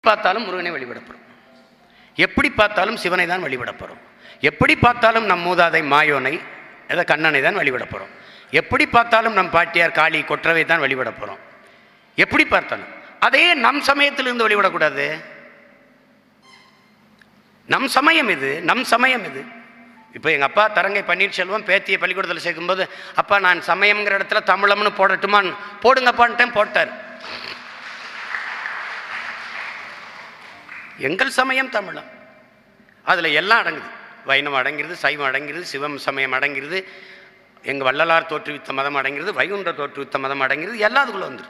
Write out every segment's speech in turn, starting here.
பார்த்தாலும் முருகனை வழிபடப்படும் எப்படி பார்த்தாலும் சிவனை தான் வழிபடப்படும் எப்படி பார்த்தாலும் நம் மூதாதை மாயோனை ஏதோ கண்ணனை தான் வழிபடப்படும் எப்படி பார்த்தாலும் நம் பாட்டியார் காளி கொற்றவை தான் வழிபடப்போகிறோம் எப்படி பார்த்தாலும் அதே நம் சமயத்திலிருந்து வழிபடக்கூடாது நம் சமயம் இது நம் சமயம் இது இப்போ எங்கள் அப்பா தரங்கை பன்னீர்செல்வம் பேத்தியை பள்ளிக்கூடத்தில் சேர்க்கும்போது அப்பா நான் சமயம்ங்கிற இடத்துல தமிழம்னு போடட்டுமான்னு போடுங்கப்பான்ட்டேன் போட்டார் எங்கள் சமயம் தமிழம் அதில் எல்லாம் அடங்குது வைணவம் அடங்கிறது சைவம் அடங்கிறது சிவம் சமயம் அடங்கிறது எங்கள் வள்ளலார் தோற்றுவித்த மதம் அடங்கிறது வைகுண்ட தோற்றுவித்த மதம் அடங்கிறது எல்லாம் அதுக்குள்ளே வந்துருக்கு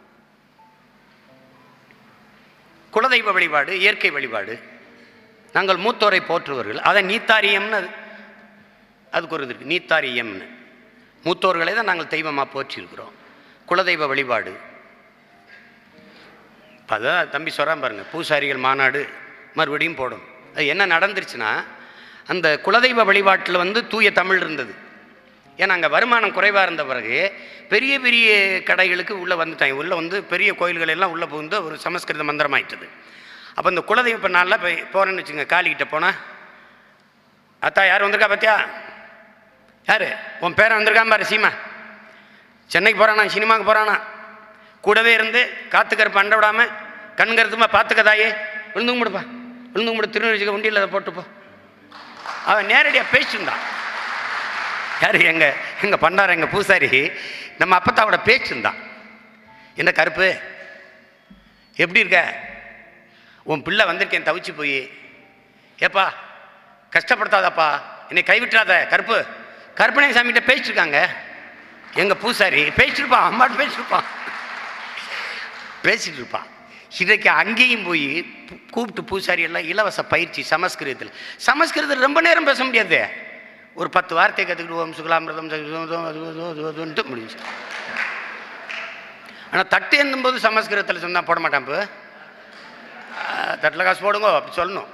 குலதெய்வ வழிபாடு இயற்கை வழிபாடு நாங்கள் மூத்தோரை போற்றுவர்கள் அதை நீத்தாரியம்னு அது அதுக்கு ஒரு இது இருக்குது நீத்தாரியம்னு மூத்தோர்களை தான் நாங்கள் தெய்வமாக போற்றியிருக்கிறோம் குலதெய்வ வழிபாடு இப்போ அதான் தம்பி சொல்கிறான் பாருங்க பூசாரிகள் மாநாடு மறுபடியும் போடும் அது என்ன நடந்துருச்சுன்னா அந்த குலதெய்வ வழிபாட்டில் வந்து தூய தமிழ் இருந்தது ஏன்னா அங்கே வருமானம் குறைவாக இருந்த பிறகு பெரிய பெரிய கடைகளுக்கு உள்ளே வந்துட்டாங்க உள்ளே வந்து பெரிய கோயில்கள் எல்லாம் உள்ளே புகுந்து ஒரு சமஸ்கிருத மந்திரமாயிட்டது அப்போ இந்த குலதெய்வ இப்போ நாளில் போய் போகிறேன்னு வச்சுங்க காளிக்கிட்ட போனால் அத்தா யார் வந்திருக்கா பார்த்தியா யார் உன் பேரன் வந்திருக்கான் பாரு சீமா சென்னைக்கு போகிறானா சினிமாவுக்கு போகிறானா கூடவே இருந்து காத்து கருப்பு அண்டை விடாமல் கண் கருத்துமா பார்த்துக்கதாயே விழுந்து கும்பிடுப்பா விழுந்து கும்பிடு திருநெல்வேலிக்கு உண்டியில் அதை போட்டுப்போ அவன் நேரடியாக பேசியிருந்தான் யார் எங்கள் எங்கள் பண்ணார் எங்கள் பூசாரி நம்ம அப்பத்தாவோட பேச்சிருந்தான் என்ன கருப்பு எப்படி இருக்க உன் பிள்ளை வந்திருக்கேன் தவிச்சு போய் ஏப்பா கஷ்டப்படுத்தாதப்பா என்னை கைவிட்டுறாத கருப்பு கருப்பனை சாமிகிட்ட பேசிட்டுருக்காங்க எங்கள் பூசாரி பேசிட்டுருப்பான் அம்மாட்ட பேசிட்டுருப்பான் பேசிட்டு இருப்பான் இன்றைக்கு அங்கேயும் போய் பூ- கூப்பிட்டு பூசாரி எல்லாம் இலவச பயிற்சி சமஸ்கிருதத்தில் சமஸ்கிருதத்தில் ரொம்ப நேரம் பேச முடியாது ஒரு பத்து வார்த்தை கற்றுக்கிட்டு ஓம் சுகலாமிரதம் அதுன்ட்டு முடிஞ்சு ஆனால் தட்டு என்னும்போது சமஸ்கிருதத்தில் சொன்னா போட மாட்டான் இப்போ தட்டில் காசு போடுங்க அப்படி சொல்லணும்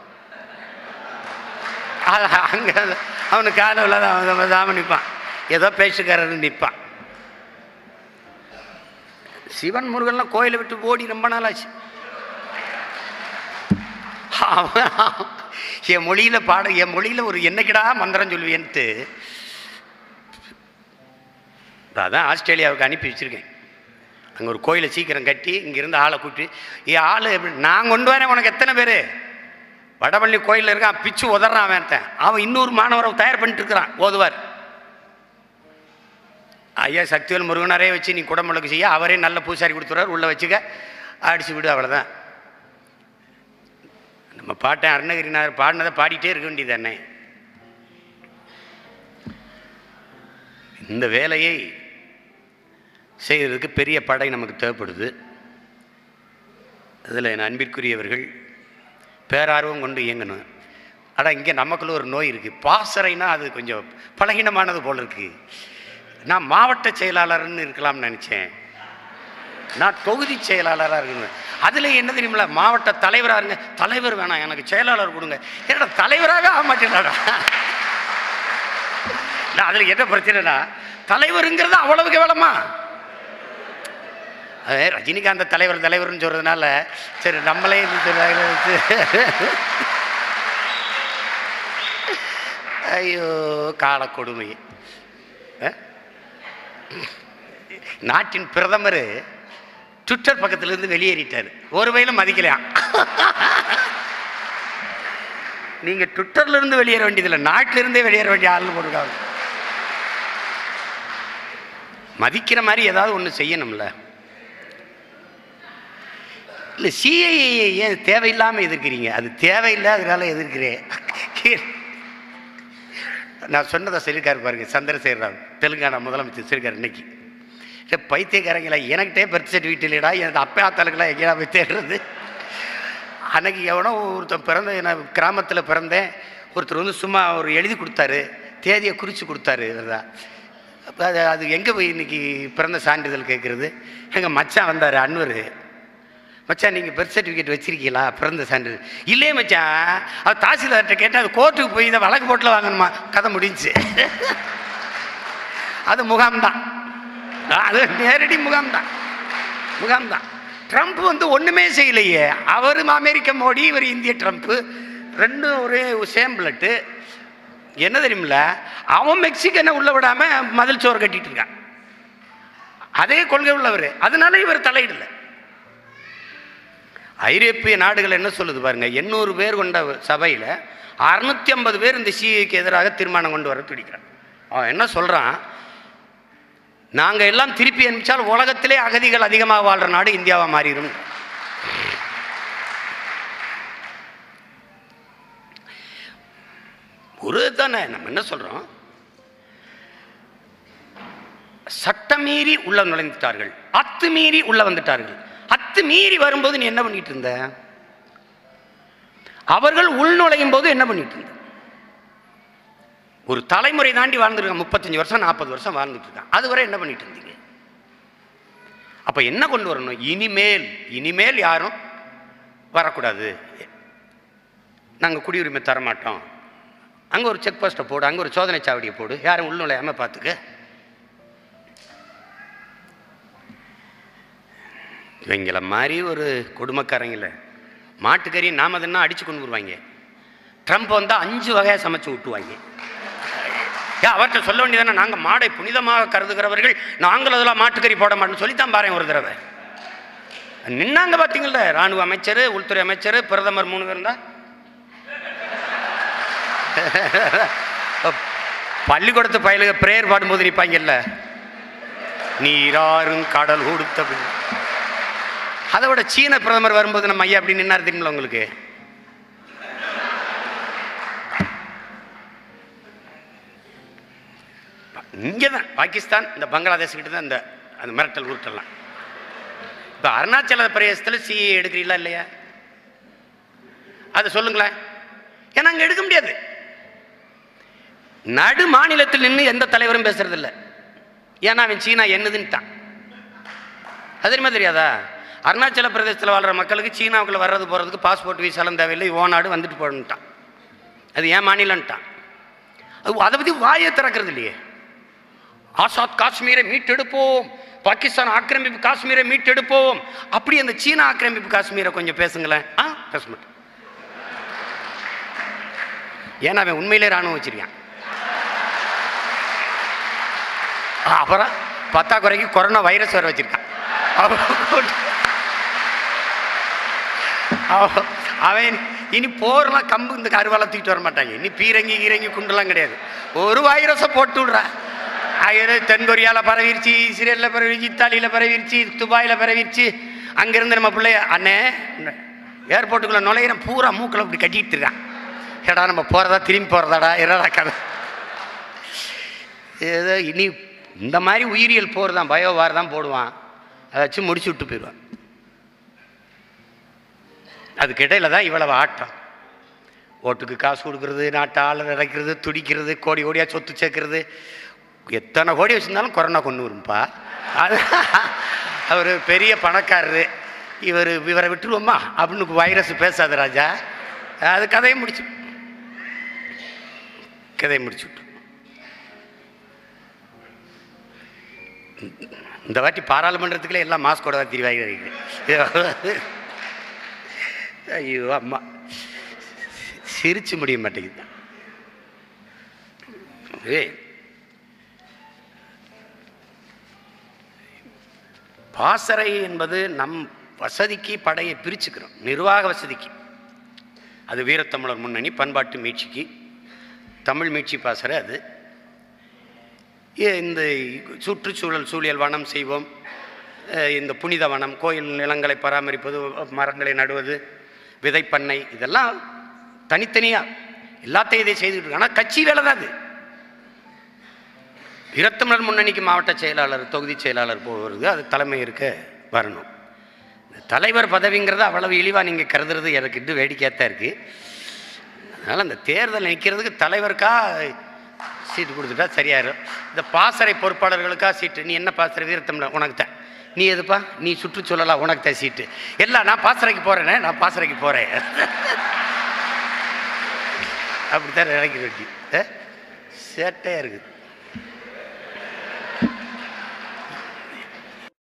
அங்கே அவனுக்கு காலில் அவன் தாம நிற்பான் ஏதோ பேசுக்காரன்னு நிற்பான் சிவன் முருகன்லாம் கோயிலை விட்டு ஓடி ரொம்ப நாள் ஆச்சு அவன் என் மொழியில் பாட என் மொழியில் ஒரு என்னைக்கிடா மந்திரம் சொல்லுவேன்ட்டு அதான் ஆஸ்திரேலியாவுக்கு அனுப்பி வச்சுருக்கேன் அங்கே ஒரு கோயிலை சீக்கிரம் கட்டி இங்கேருந்து ஆளை கூட்டி ஏ ஆள் எப்படி நான் கொண்டு வரேன் உனக்கு எத்தனை பேர் வடபள்ளி கோயிலில் இருக்கான் பிச்சு உதறான் அவன் ஒருத்தன். அவன் இன்னொரு மாணவரை தயார் பண்ணிட்டு இருக்கிறான் ஓதுவார் ஐயா சக்திவேல் முருகனரே வச்சு நீ குடமுழுக்கு செய்ய அவரே நல்ல பூசாரி கொடுத்துறாரு உள்ளே வச்சுக்க அடிச்சு விடு அவ்வளோதான் நம்ம பாட்டேன் அருணகிரிநாதர் பாடினதை பாடிட்டே இருக்க வேண்டியது தானே இந்த வேலையை செய்கிறதுக்கு பெரிய படை நமக்கு தேவைப்படுது அதில் என் அன்பிற்குரியவர்கள் பேரார்வம் கொண்டு இயங்கணும் ஆனால் இங்கே நமக்குள்ள ஒரு நோய் இருக்குது பாசறைனா அது கொஞ்சம் பலகீனமானது போல் இருக்குது நான் மாவட்ட செயலாளர்னு இருக்கலாம்னு நினச்சேன் நான் தொகுதி செயலாளராக இருக்கணும் அதில் என்ன தெரியுமில்ல மாவட்ட தலைவராக இருங்க தலைவர் வேணாம் எனக்கு செயலாளர் கொடுங்க ஏன்னா தலைவராக ஆக மாட்டேனாடா நான் அதில் என்ன பிரச்சனைனா தலைவருங்கிறது அவ்வளவு கேவலமா அது ரஜினிகாந்த் தலைவர் தலைவர்னு சொல்கிறதுனால சரி நம்மளே இது தலைவர் வச்சு ஐயோ காலக்கொடுமை அஹ்? நாட்டின் பிரதமர் ட்விட்டர் பக்கத்திலிருந்து வெளியேறிட்டார் ஒரு வயலும் மதிக்கலையாம் நீங்க ட்விட்டர்ல இருந்து வெளியேற வேண்டியதில்லை நாட்டில இருந்தே வெளியேற வேண்டிய ஆள் போட்டுருக்காங்க மதிக்கிற மாதிரி ஏதாவது ஒன்று செய்யணும்ல இல்லை சிஐஏ ஏன் தேவையில்லாமல் எதிர்க்கிறீங்க அது தேவையில்லை அதனால எதிர்க்கிறேன் நான் சொன்னதை சொல்லியிருக்காரு பாருங்க சந்திரசேகர் ராவ் தெலுங்கானா முதலமைச்சர் சொல்லியிருக்காரு இன்னைக்கு சே பைத்தியக்காரங்களா எனக்கிட்டே பர்த் சர்டிஃபிகேட் இல்லைடா எனக்கு அப்பா ஆத்தாளுக்கெல்லாம் எங்கேயா போய் தேடுறது அன்னைக்கு எவனோ ஒருத்தன் பிறந்த நான் கிராமத்தில் பிறந்தேன் ஒருத்தர் வந்து சும்மா ஒரு எழுதி கொடுத்தாரு தேதியை குறித்து கொடுத்தாரு இவர்தான் அப்போ அது அது எங்கே போய் இன்னைக்கு பிறந்த சான்றிதழ் கேட்குறது எங்கள் மச்சான் வந்தார் அன்வர் மச்சான் நீங்கள் பர்த் சர்டிஃபிகேட் வச்சிருக்கீங்களா பிறந்த சான்றிதழ் இல்லையே மச்சான் அது தாசில்தார்கிட்ட கேட்டால் அது கோர்ட்டுக்கு போய் இதை வழக்கு போட்டில் வாங்கணுமா கதை முடிஞ்சுச்சு அது முகாம்தான் அது நேரடி முகாம்தான் முகாம்தான் ட்ரம்ப் வந்து ஒண்ணுமே செய்யலையே அவரும் அமெரிக்க மோடி இவர் இந்திய ட்ரம்ப் ரெண்டும் ஒரே சேம் பிளட்டு என்ன தெரியுமில்ல அவன் மெக்சிகனை உள்ள விடாம மதில் சோறு கட்டிட்டு இருக்கான் அதே கொள்கை உள்ளவர் அதனால இவர் தலையிடல ஐரோப்பிய நாடுகள் என்ன சொல்லுது பாருங்க எண்ணூறு பேர் கொண்ட சபையில் அறுநூத்தி ஐம்பது பேர் இந்த சிஏக்கு எதிராக தீர்மானம் கொண்டு வர துடிக்கிறான் அவன் என்ன சொல்றான் நாங்க எல்லாம் திருப்பி அனுப்பிச்சால் உலகத்திலே அகதிகள் அதிகமாக வாழ்ற நாடு இந்தியாவா மாறிடும் ஒரு தானே நம்ம என்ன சொல்றோம் சட்டமீறி உள்ள நுழைந்துட்டார்கள் அத்துமீறி உள்ள வந்துட்டார்கள் அத்துமீறி வரும்போது நீ என்ன பண்ணிட்டு இருந்த அவர்கள் உள் நுழையும் போது என்ன பண்ணிட்டு இருந்த ஒரு தலைமுறை தாண்டி வாழ்ந்துருக்கான் முப்பத்தஞ்சு வருஷம் நாற்பது வருஷம் வாழ்ந்துட்டு இருக்கான் அதுவரை என்ன பண்ணிட்டு இருந்தீங்க அப்ப என்ன கொண்டு வரணும் இனிமேல் இனிமேல் யாரும் வரக்கூடாது நாங்கள் குடியுரிமை தர மாட்டோம் அங்கே ஒரு செக் போஸ்ட்டை போடு அங்கே ஒரு சோதனை சாவடியை போடு யாரும் உள்நுழையாம பார்த்துக்க இவங்கள மாதிரி ஒரு கொடுமைக்காரங்கள மாட்டுக்கறி நாம தின்னா அடிச்சு கொண்டு வருவாங்க ட்ரம்ப் வந்தால் அஞ்சு வகையாக சமைச்சு விட்டுவாங்க ஏன் அவர்கிட்ட சொல்ல வேண்டியதானே நாங்கள் மாடை புனிதமாக கருதுகிறவர்கள் நாங்கள் அதெல்லாம் மாட்டுக்கறி போட மாட்டோம்னு சொல்லித்தான் பாருங்க ஒரு தடவை நின்னாங்க பார்த்தீங்களா ராணுவ அமைச்சர் உள்துறை அமைச்சர் பிரதமர் மூணு பேர் தான் பள்ளிக்கூடத்து பயலுக பிரேயர் பாடும்போது நிற்பாங்கல்ல நீராறும் கடல் கொடுத்த பின். அதை விட சீன பிரதமர் வரும்போது நம்ம ஐயா அப்படி நின்னார் தெரியுமில்ல உங்களுக்கு இங்கே தான் பாகிஸ்தான் இந்த பங்களாதேஷ் கிட்ட தான் இந்த அந்த மிரட்டல் உருட்டெல்லாம் இப்போ அருணாச்சல பிரதேசத்தில் சிஏ எடுக்கிறீங்களா இல்லையா அதை சொல்லுங்களேன் ஏன்னா அங்கே எடுக்க முடியாது நடு மாநிலத்தில் நின்று எந்த தலைவரும் பேசுறதில்ல ஏன்னா அவன் சீனா என்னதுன்ட்டான் அது தெரியுமா தெரியாதா அருணாச்சல பிரதேசத்தில் வாழ்கிற மக்களுக்கு சீனாவுக்குள்ள வர்றது போகிறதுக்கு பாஸ்போர்ட் வீசாலும் தேவையில்லை ஓ நாடு வந்துட்டு போகணுன்ட்டான் அது ஏன் மாநிலம்ட்டான் அது அதை பற்றி வாயை திறக்கிறது இல்லையே ஆசாத் காஷ்மீரை மீட்டெடுப்போம் பாகிஸ்தான் ஆக்கிரமிப்பு காஷ்மீரை மீட்டெடுப்போம் அப்படி அந்த சீனா ஆக்கிரமிப்பு காஷ்மீரை கொஞ்சம் பேசுங்களேன் ஆ பேச மாட்டேன் ஏன்னா அவன் உண்மையிலே ராணுவம் வச்சிருக்கான் அப்புறம் பத்தாக்குறைக்கு கொரோனா வைரஸ் வர வச்சிருக்கான் அவன் அவன் அவன் இனி போர்லாம் கம்பு இந்த கருவால தூக்கிட்டு வர மாட்டாங்க இனி பீரங்கி கீரங்கி குண்டுலாம் கிடையாது ஒரு வைரஸை போட்டு விடுறா அது தென்கொரியாவில் பரவிருச்சு இஸ்ரேலில் பரவிருச்சு இத்தாலியில் பரவிருச்சு துபாயில் பரவிருச்சு அங்கேருந்து நம்ம பிள்ளைய அண்ணே ஏர்போர்ட்டுக்குள்ளே நுழையிறேன் பூரா மூக்கில் இப்படி கட்டிட்டு இருக்கான் ஏடா நம்ம போகிறதா திரும்பி போகிறதாடா என்னடா கதை ஏதோ இனி இந்த மாதிரி உயிரியல் போர் தான் பயோவார் தான் போடுவான் அதை வச்சு முடிச்சு விட்டு போயிடுவான் அதுக்கு இடையில தான் இவ்வளவு ஆட்டம் ஓட்டுக்கு காசு கொடுக்கறது நாட்டை ஆள நினைக்கிறது துடிக்கிறது கோடி கோடியாக சொத்து சேர்க்கறது எத்தனை கோடி வச்சுருந்தாலும் கொரோனா கொண்டு வரும்பா அது அவர் பெரிய பணக்காரரு இவர் இவரை விட்டுருவோமா அப்படின்னு வைரஸ் பேசாத ராஜா அது கதையை முடிச்சு கதையை முடிச்சு விட்டு இந்த வாட்டி பாராளுமன்றத்துக்குள்ளே எல்லாம் மாஸ்கோட தான் திரிவாங்க ஐயோ அம்மா சிரிச்சு முடிய மாட்டேங்குது ஏய் பாசறை என்பது நம் வசதிக்கு படையை பிரிச்சுக்கிறோம் நிர்வாக வசதிக்கு அது வீரத்தமிழர் முன்னணி பண்பாட்டு மீட்சிக்கு தமிழ் மீட்சி பாசறை அது ஏ- இந்த சுற்றுச்சூழல் சூழியல் வனம் செய்வோம் அஹ் இந்த புனித வனம் கோயில் நிலங்களை பராமரிப்பது மரங்களை நடுவது விதைப்பண்ணை இதெல்லாம் தனித்தனியாக எல்லாத்தையும் இதை செய்துக்கிட்டு இருக்கு ஆனால் கட்சி வேலை தான் அது இரத்தமிழர் முன்னணிக்கு மாவட்ட செயலாளர் தொகுதி செயலாளர் போகிறது அது தலைமை இருக்க வரணும் இந்த தலைவர் பதவிங்கிறது அவ்வளவு இழிவாக நீங்கள் கருதுறது எனக்கு இன்னும் வேடிக்கையாக இருக்குது அதனால் அந்த தேர்தல் நிற்கிறதுக்கு தலைவருக்கா சீட்டு கொடுத்துட்டா சரியாயிரும் இந்த பாசறை பொறுப்பாளர்களுக்கா சீட்டு நீ என்ன பாசறை வீரத்தமிழர் உனக்கு தான் நீ எதுப்பா நீ சுற்றுச்சூழலா உனக்கு தான் சீட்டு எல்லாம் நான் பாசறைக்கு போகிறேனே நான் பாசறைக்கு போகிறேன் அப்படித்தான் நினைக்கிற வேண்டி சேட்டையாக இருக்குது